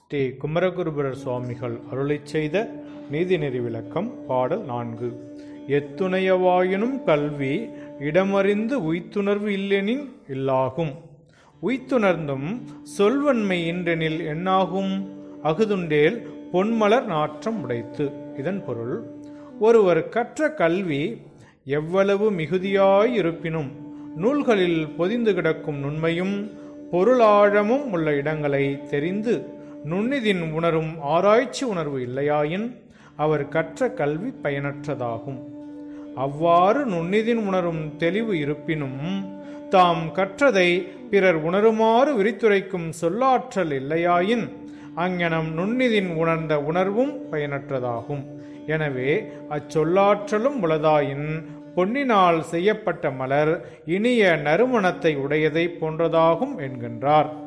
ஸ்ரீ குமரகுருபரர் சுவாமிகள் அருளிச் செய்த நீதிநெறி விளக்கம் பாடல் நான்கு எத்துணையவாயினும் கல்வி இடமறிந்து உய்த்துணர்வு இல்லெனின் இல்லாகும் உய்த்துணர்ந்தும் சொல்வன்மை இன்றெனில் என்னாகும் அகுதுண்டேல் பொன்மலர் நாற்றம் உடைத்து இதன் பொருள் ஒருவர் கற்ற கல்வி எவ்வளவு மிகுதியாய் இருப்பினும் நூல்களில் பொதிந்து கிடக்கும் நுண்மையும் பொருளாழமும் உள்ள இடங்களை தெரிந்து நுண்ணிதின் உணரும் ஆராய்ச்சி உணர்வு இல்லையாயின் அவர் கற்ற கல்வி பயனற்றதாகும் அவ்வாறு நுண்ணிதின் உணரும் தெளிவு இருப்பினும் தாம் கற்றதை பிறர் உணருமாறு விரித்துரைக்கும் சொல்லாற்றல் இல்லையாயின் அங்ஙனம் நுண்ணிதின் உணர்ந்த உணர்வும் பயனற்றதாகும் எனவே அச்சொல்லாற்றலும் உளதாயின் பொன்னினால் செய்யப்பட்ட மலர் இனிய நறுமணத்தை உடையதை போன்றதாகும் என்கின்றார்